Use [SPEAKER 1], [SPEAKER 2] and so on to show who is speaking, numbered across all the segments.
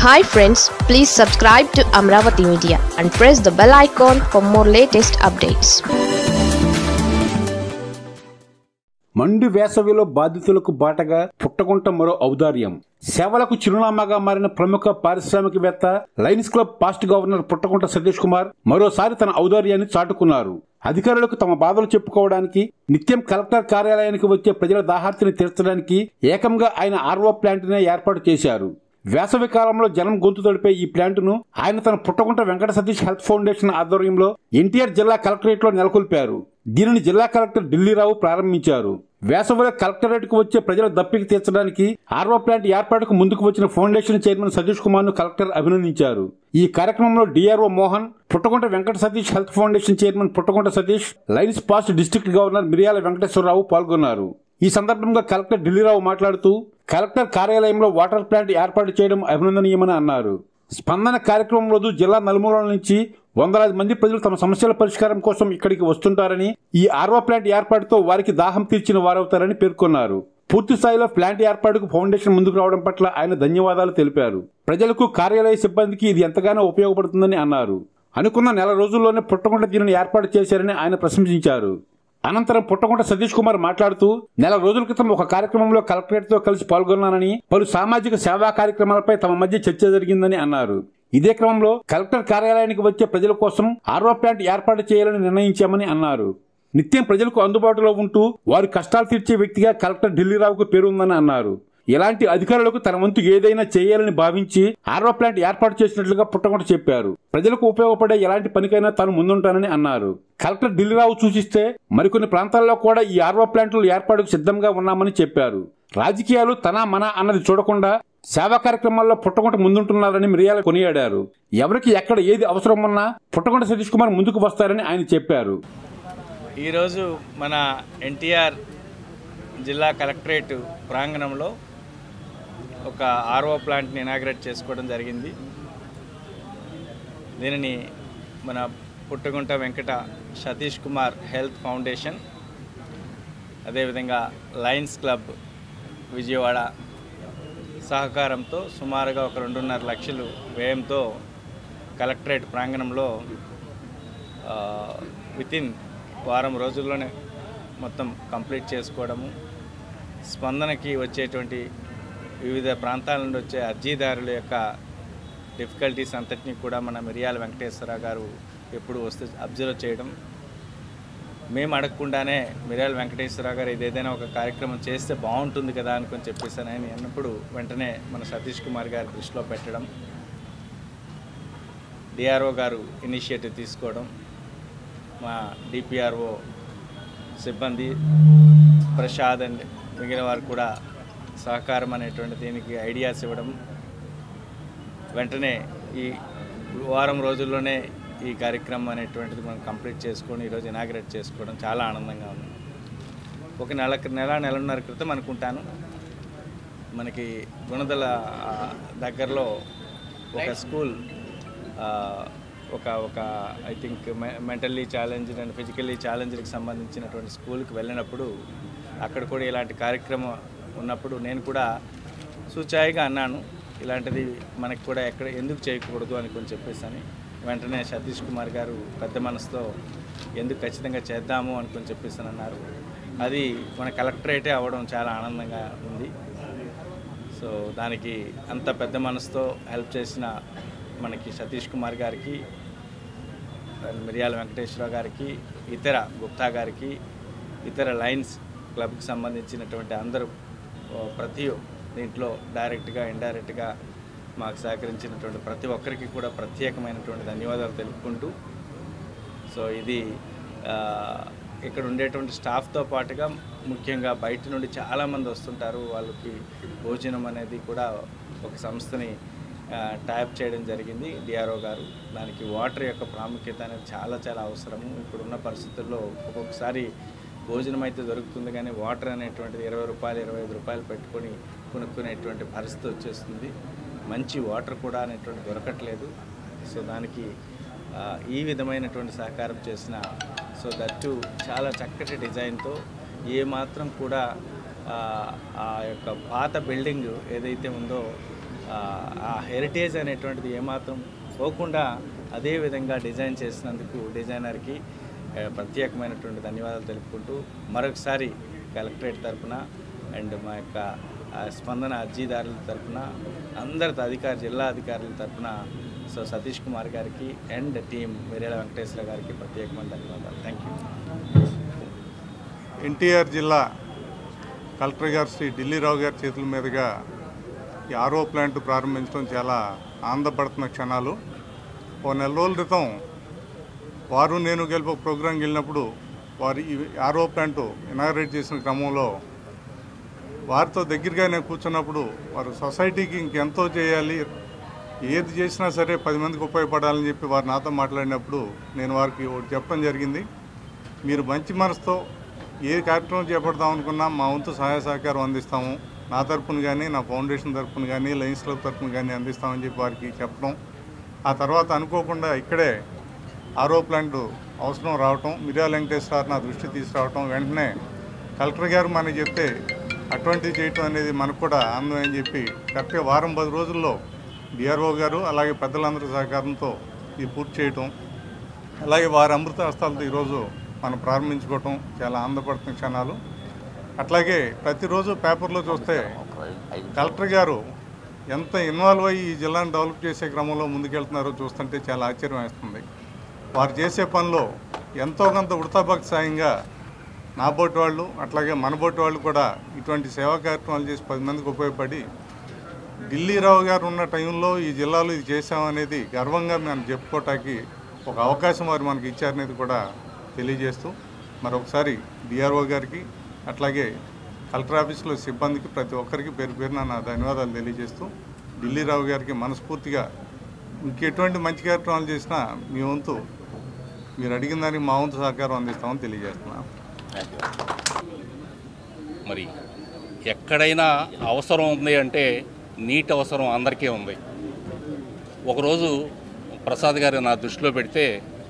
[SPEAKER 1] hi friends please subscribe to Amaravati media and press the bell icon for more latest updates
[SPEAKER 2] మండు వేసవిలో బాధితులకు బాటగా పుట్టగుంట మరో ఔదార్యం సేవలకు చిరునామాగా మారిన ప్రముఖ పారిశ్రామికవేత్త lions club past governor Puttagunta Satish Kumar మరోసారి తన ఔదార్యాన్ని చాటుకున్నారు అధికారులకు తమ బాధలు చెప్పుకోవడానికి నిత్యం కలెక్టర్ కార్యాలయానికి వచ్చే ప్రజల దాహార్తిని తీర్చడానికి ఏకంగా ఆయన ఆర్వో ప్లాంట్నే ఏర్పాటు చేశారు వేసవి కాలంలో జనం గొంతు తడిపే ఈ ప్లాంటును ఆయన తన పుట్టగుంట వెంకట సతీష్ హెల్త్ ఫౌండేషన్ ఆధ్వర్యంలో ఎన్టీఆర్ జిల్లా కలెక్టరేట్ లో నెలకొల్పారు దీనిని జిల్లా కలెక్టర్ ఢిల్లీరావు ప్రారంభించారు వేసవిలో కలెక్టరేట్ కు వచ్చే ప్రజల దప్పికి తీర్చడానికి ఆర్వో ప్లాంట్ ఏర్పాటుకు ముందుకు వచ్చిన ఫౌండేషన్ చైర్మన్ సతీష్ కుమార్ ను కలెక్టర్ అభినందించారు ఈ కార్యక్రమంలో DRO Mohan Puttagunta Venkata Satish health foundation chairman Puttagunta Satish lions past district governor Miriyala Venkateswara Rao పాల్గొన్నారు ఈ సందర్భంగా కలెక్టర్ ఢిల్లీరావు మాట్లాడుతూ కలెక్టర్ కార్యాలయంలో వాటర్ ప్లాంట్ ఏర్పాటు చేయడం అభినందనీయమని అన్నారు స్పందన కార్యక్రమం రోజు జిల్లా నలుమూలల నుంచి వందలాది మంది ప్రజలు తమ సమస్యల పరిష్కారం కోసం ఇక్కడికి వస్తుంటారని ఈ ఆర్వో ప్లాంట్ ఏర్పాటుతో వారికి దాహం తీర్చిన వారవుతారని పేర్కొన్నారు పూర్తి స్థాయిలో ప్లాంట్ ఏర్పాటుకు ఫౌండేషన్ ముందుకు రావడం పట్ల ఆయన ధన్యవాదాలు తెలిపారు ప్రజలకు కార్యాలయ సిబ్బందికి ఇది ఎంతగానో ఉపయోగపడుతుందని అన్నారు అనుకున్న నెల రోజుల్లోనే పుట్టకుండా దీనిని ఏర్పాటు చేశారని ఆయన ప్రశంసించారు అనంతరం పుట్టకుంట సతీష్ కుమార్ మాట్లాడుతూ నెల రోజుల క్రితం ఒక కార్యక్రమంలో కలెక్టరేట్ తో కలిసి పాల్గొన్నానని పలు సామాజిక సేవా కార్యక్రమాలపై తమ మధ్య చర్చ జరిగిందని అన్నారు ఇదే క్రమంలో కలెక్టర్ కార్యాలయానికి వచ్చే ప్రజల కోసం ఆర్వో ప్లాంట్ ఏర్పాటు చేయాలని నిర్ణయించామని అన్నారు నిత్యం ప్రజలకు అందుబాటులో ఉంటూ వారి కష్టాలు తీర్చే వ్యక్తిగా కలెక్టర్ ఢిల్లీరావుకు పేరుందని అన్నారు ఇలాంటి అధికారులకు తన వంతు ఏదైనా చేయాలని భావించి ఆర్వో ప్లాంట్ ఏర్పాటు చేసినట్లుగా పుట్టకుంట చెప్పారు ప్రజలకు ఉపయోగపడే ఎలాంటి పనికైనా తాను ముందుంటానని అన్నారు కలెక్టర్ ఢిల్లీరావు సూచిస్తే మరికొన్ని ప్రాంతాల్లో కూడా ఈ ఆర్వో ప్లాంట్లు ఏర్పాటుకు సిద్ధంగా ఉన్నామని చెప్పారు రాజకీయాలు తన మన అన్నది చూడకుండా సేవా కార్యక్రమాల్లో పుట్టకుంట ముందుంటున్నారని మిరియాల కొనియాడారు ఎవరికి ఎక్కడ ఏది అవసరం ఉన్నా పుట్టకుంట సతీష్ కుమార్ ముందుకు వస్తారని ఆయన చెప్పారు
[SPEAKER 3] ఈరోజు మన ఎన్టీఆర్ జిల్లా కలెక్టరేట్ ప్రాంగణంలో ఒక ఆర్ఓ ప్లాంట్ని ఇనాగ్రేట్ చేసుకోవడం జరిగింది దీనిని మన పుట్టగుంట వెంకట సతీష్ కుమార్ హెల్త్ ఫౌండేషన్ అదేవిధంగా లయన్స్ క్లబ్ విజయవాడ సహకారంతో సుమారుగా ఒక రెండున్నర లక్షలు వ్యయంతో కలెక్టరేట్ ప్రాంగణంలో వితిన్ వారం రోజుల్లోనే మొత్తం కంప్లీట్ చేసుకోవడము స్పందనకి వచ్చేటువంటి వివిధ ప్రాంతాల నుండి వచ్చే అర్జీదారుల యొక్క డిఫికల్టీస్ అంతటినీ కూడా మన మిరియాల వెంకటేశ్వర గారు ఎప్పుడు వస్తే అబ్జర్వ్ చేయడం మేము అడగకుండానే మిరియాల వెంకటేశ్వర గారు ఏదైనా ఒక కార్యక్రమం చేస్తే బాగుంటుంది కదా అనుకొని చెప్పేసి ఆయన అన్నప్పుడు వెంటనే మన సతీష్ కుమార్ గారి దృష్టిలో పెట్టడం డిఆర్ఓ గారు ఇనిషియేటివ్ తీసుకోవడం మా డిపిఆర్ఓ సిబ్బంది ప్రసాద్ అండ్ మిగిలిన వారు కూడా సహకారం అనేటువంటి దీనికి ఐడియాస్ ఇవ్వడం వెంటనే ఈ వారం రోజుల్లోనే ఈ కార్యక్రమం అనేటువంటిది మనం కంప్లీట్ చేసుకొని ఈరోజు ఇనాగ్రేట్ చేసుకోవడం చాలా ఆనందంగా ఉంది ఒక నెల నెల నెలన్నర క్రితం అనుకుంటాను మనకి గుణదల ఆ, దగ్గరలో ఒక స్కూల్ ఆ, ఒక ఒక I think mentally challenged and physically ఛాలెంజ్డ్కి సంబంధించినటువంటి స్కూల్కి వెళ్ళినప్పుడు అక్కడ కూడా ఇలాంటి కార్యక్రమం ఉన్నప్పుడు నేను కూడా సూచాయిగా అన్నాను ఇలాంటిది మనకి కూడా ఎక్కడ ఎందుకు చేయకూడదు అని కొంచెం చెప్పేసి అని వెంటనే సతీష్ కుమార్ గారు పెద్ద మనసుతో ఎందుకు ఖచ్చితంగా చేద్దాము అనుకొని చెప్పేసి అని అన్నారు అది మన కలెక్టరేటే అవ్వడం చాలా ఆనందంగా ఉంది సో దానికి అంత పెద్ద మనసుతో హెల్ప్ చేసిన మనకి సతీష్ కుమార్ గారికి అండ్ మిరియాల వెంకటేశ్వర గారికి ఇతర గుప్తా గారికి ఇతర లైన్స్ క్లబ్కి సంబంధించినటువంటి అందరూ ఓ, ప్రతి దీంట్లో డైరెక్ట్గా ఇండైరెక్ట్గా మాకు సహకరించినటువంటి ప్రతి ఒక్కరికి కూడా ప్రత్యేకమైనటువంటి ధన్యవాదాలు తెలుపుకుంటూ సో ఇది ఆ, ఇక్కడ ఉండేటువంటి స్టాఫ్తో పాటుగా ముఖ్యంగా బయట నుండి చాలామంది వస్తుంటారు వాళ్ళకి భోజనం అనేది కూడా ఒక సంస్థని ఆ, ట్యాప్ చేయడం జరిగింది డిఆర్ఓ గారు దానికి వాటర్ యొక్క ప్రాముఖ్యత అనేది చాలా చాలా అవసరము ఇప్పుడున్న పరిస్థితుల్లో ఒక్కొక్కసారి భోజనం అయితే దొరుకుతుంది కానీ వాటర్ అనేటువంటిది ఇరవై రూపాయలు ఇరవై ఐదు రూపాయలు పెట్టుకొని కొనుక్కునేటువంటి పరిస్థితి వచ్చేస్తుంది మంచి వాటర్ కూడా అనేటువంటి దొరకట్లేదు సో దానికి ఆ, ఈ విధమైనటువంటి సహకారం చేసిన సో దట్టు చాలా చక్కటి డిజైన్తో ఏ మాత్రం కూడా ఆ, ఆ యొక్క పాత బిల్డింగ్ ఏదైతే ఉందో ఆ, ఆ హెరిటేజ్ అనేటువంటిది ఏమాత్రం పోకుండా అదే విధంగా డిజైన్ చేసినందుకు డిజైనర్కి ఆ, ప్రత్యేకమైనటువంటి ధన్యవాదాలు తెలుపుకుంటూ మరొకసారి కలెక్టరేట్ తరపున అండ్ మా యొక్క ఆ, స్పందన అర్జీదారుల తరపున అందరి అధికారి జిల్లా అధికారుల తరపున సో సతీష్ కుమార్ గారికి అండ్ టీం మిర్యాల వెంకటేశ్వర గారికి ప్రత్యేకమైన ధన్యవాదాలు థ్యాంక్ యూ
[SPEAKER 4] ఎన్టీఆర్ జిల్లా కలెక్టర్ గారు శ్రీ ఢిల్లీరావు గారి చేతుల మీదుగా ఈ ఆరో ప్లాంట్ ప్రారంభించడం చాలా ఆనందపడుతున్న క్షణాలు ఓ నెల రోజుల క్రితం వారు నేను గెలుపు ఒక ప్రోగ్రాంకి వెళ్ళినప్పుడు వారు ఈ ఆరో ప్లాంట్ ఇనాగరేట్ చేసిన క్రమంలో వారితో దగ్గరగా నేను కూర్చున్నప్పుడు వారు సొసైటీకి ఇంకెంతో చేయాలి ఏది చేసినా సరే పది మందికి ఉపయోగపడాలని చెప్పి వారు నాతో మాట్లాడినప్పుడు నేను వారికి ఒకటి చెప్పడం జరిగింది మీరు మంచి మనసుతో ఏ కార్యక్రమం చేపడదాం అనుకున్నా మా వంతు సహాయ సహకారం అందిస్తాము నా తరపున కానీ నా ఫౌండేషన్ తరపున కానీ లయన్స్ క్లబ్ తరపున కానీ అందిస్తామని చెప్పి వారికి చెప్పడం ఆ తర్వాత అనుకోకుండా ఇక్కడే ఆరో ప్లాంట్ అవసరం రావటం మిర్యాల వెంకటేశ్వర నా దృష్టి తీసుకురావటం వెంటనే కలెక్టర్ గారు మనకి చెప్తే అటువంటిది చేయటం అనేది మనకు కూడా ఆనందం అని చెప్పి కరెక్ట్గా వారం పది రోజుల్లో డిఆర్ఓ గారు అలాగే పెద్దలందరి సహకారంతో ఇది పూర్తి చేయటం అలాగే వారి అమృత హస్తాలతో ఈరోజు మనం ప్రారంభించుకోవటం చాలా ఆనందపడుతున్న క్షణాలు అట్లాగే ప్రతిరోజు పేపర్లో చూస్తే కలెక్టర్ గారు ఎంత ఇన్వాల్వ్ అయ్యి ఈ జిల్లాను డెవలప్ చేసే క్రమంలో ముందుకెళ్తున్నారో చూస్తుంటే చాలా ఆశ్చర్యం వేస్తుంది వారు చేసే పనిలో ఎంతో కొంత ఉడతాభక్తి సాయంగా నా బోటి వాళ్ళు అట్లాగే మన బోటి వాళ్ళు కూడా ఇటువంటి సేవా కార్యక్రమాలు చేసి పది మందికి ఉపయోగపడి ఢిల్లీరావు గారు ఉన్న టైంలో ఈ జిల్లాలో ఇది చేశామనేది గర్వంగా మనం చెప్పుకోవటానికి ఒక అవకాశం వారు మనకి ఇచ్చారనేది కూడా తెలియజేస్తూ మరొకసారి డిఆర్ఓ గారికి అట్లాగే కలెక్టర్ ఆఫీస్లో సిబ్బందికి ప్రతి ఒక్కరికి పేరు పేరున నా ధన్యవాదాలు తెలియజేస్తూ ఢిల్లీరావు గారికి మనస్ఫూర్తిగా ఇంకెటువంటి మంచి కార్యక్రమాలు చేసినా మీ వంతు మీరు అడిగిన దానికి మా వంతు సహకారం అందిస్తామని తెలియజేస్తున్నాను
[SPEAKER 5] మరి ఎక్కడైనా అవసరం ఉంది అంటే నీటి అవసరం అందరికీ ఉంది ఒకరోజు ప్రసాద్ గారు నా దృష్టిలో పెడితే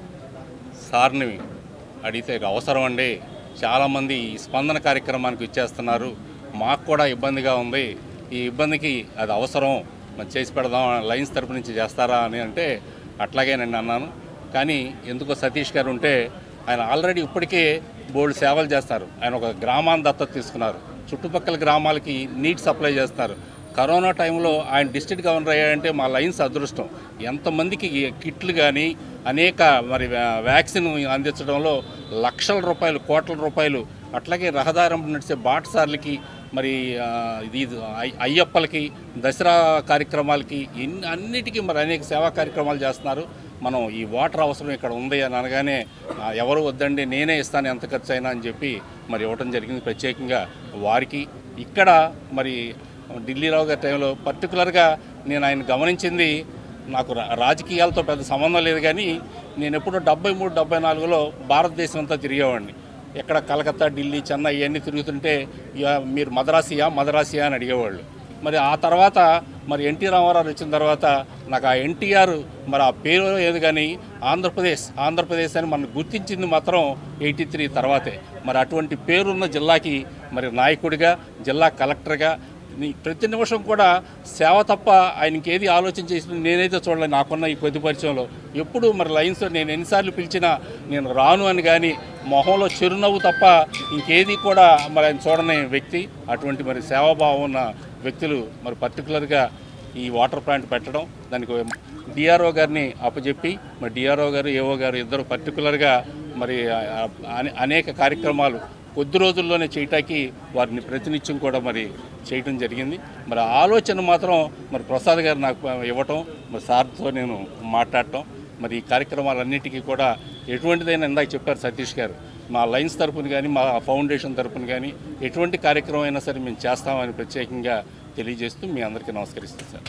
[SPEAKER 5] సార్ని అడిగితే "ఇది అవసరం అండి చాలామంది ఈ స్పందన కార్యక్రమానికి ఇచ్చేస్తున్నారు మాకు కూడా ఇబ్బందిగా ఉంది ఈ ఇబ్బందికి అది అవసరం మనం చేసి పెడదాం లైన్స్ తరపు నుంచి చేస్తారా అని అంటే అట్లాగే నేను అన్నాను కానీ ఎందుకో సతీష్ గారు ఉంటే ఆయన ఆల్రెడీ ఇప్పటికే బోల్డ్ సేవలు చేస్తారు ఆయన ఒక గ్రామాన్ని దత్తత తీసుకున్నారు చుట్టుపక్కల గ్రామాలకి నీట్ సప్లై చేస్తారు కరోనా టైంలో ఆయన డిస్ట్రిక్ట్ గవర్నర్ అయ్యాడంటే మా లైన్స్ అదృష్టం ఎంతమందికి ఈ కిట్లు కానీ అనేక మరి వ్యా- వ్యాక్సిన్ అందించడంలో లక్షల రూపాయలు కోట్ల రూపాయలు అట్లాగే రహదారం నడిచే బాటసార్లకి మరి ఆ, ఇది ఇది అయ్- అయ్యప్పలకి దసరా కార్యక్రమాలకి ఎన్ని అన్నిటికీ మరి అనేక సేవా కార్యక్రమాలు చేస్తున్నారు మనం ఈ వాటర్ అవసరం ఇక్కడ ఉంది అని అనగానే "ఆ, ఎవరు వద్దండి నేనే ఇస్తాను ఎంత ఖర్చు అయినా అని చెప్పి మరి ఇవ్వటం జరిగింది ప్రత్యేకంగా వారికి ఇక్కడ మరి ఢిల్లీరావు గారి టైంలో పర్టికులర్గా నేను ఆయన గమనించింది నాకు రా- రాజకీయాలతో పెద్ద సంబంధం లేదు కానీ నేను ఎప్పుడో డెబ్బై మూడు డెబ్బై నాలుగులో భారతదేశం అంతా తిరిగేవాడిని ఎక్కడ కలకత్తా ఢిల్లీ చెన్నై ఇవన్నీ తిరుగుతుంటే "యా, మీరు మద్రాసియా మద్రాసియా అని అడిగేవాళ్ళు మరి ఆ తర్వాత మరి ఎన్టీ రామారావు వచ్చిన తర్వాత నాకు ఆ ఎన్టీఆర్ మరి ఆ పేరు ఏది కానీ ఆంధ్రప్రదేశ్ ఆంధ్రప్రదేశ్ అని మనం గుర్తించింది మాత్రం ఎయిటీ త్రీ తర్వాతే మరి అటువంటి పేరున్న జిల్లాకి మరి నాయకుడిగా జిల్లా కలెక్టర్గా నీ- ప్రతి నిమిషం కూడా సేవ తప్ప ఆయనకి ఏది ఆలోచన చేసిన నేనైతే చూడలేదు నాకున్న ఈ కొద్ది పరిచయంలో ఎప్పుడు మరి లైన్స్ నేను ఎన్నిసార్లు పిలిచినా నేను రాను అని కానీ మొహంలో చిరునవ్వు తప్ప ఇంకేది కూడా మరి ఆయన చూడని వ్యక్తి అటువంటి మరి సేవాభావం ఉన్న వ్యక్తులు మరి పర్టికులర్గా ఈ వాటర్ ప్లాంట్ పెట్టడం దానికి డిఆర్ఓ గారిని అప్పచెప్పి మరి డిఆర్ఓ గారు ఏఓ గారు ఇద్దరు పర్టికులర్గా మరి ఆ- అనే- అనేక కార్యక్రమాలు కొద్ది రోజుల్లోనే చేయటానికి వారిని ప్రతినిత్యం కూడా మరి చేయటం జరిగింది మరి ఆ ఆలోచన మాత్రం మరి ప్రసాద్ గారు నాకు ఇవ్వటం మరి సార్తో నేను మాట్లాడటం మరి ఈ కార్యక్రమాలన్నిటికీ కూడా ఎటువంటిదైనా ఇందాక చెప్పారు సతీష్ గారు మా లైన్స్ తరపున కానీ మా ఫౌండేషన్ తరపున కానీ ఎటువంటి కార్యక్రమం అయినా సరే మేము చేస్తామని ప్రత్యేకంగా తెలియజేస్తూ మీ అందరికీ నమస్కరిస్తాను సార్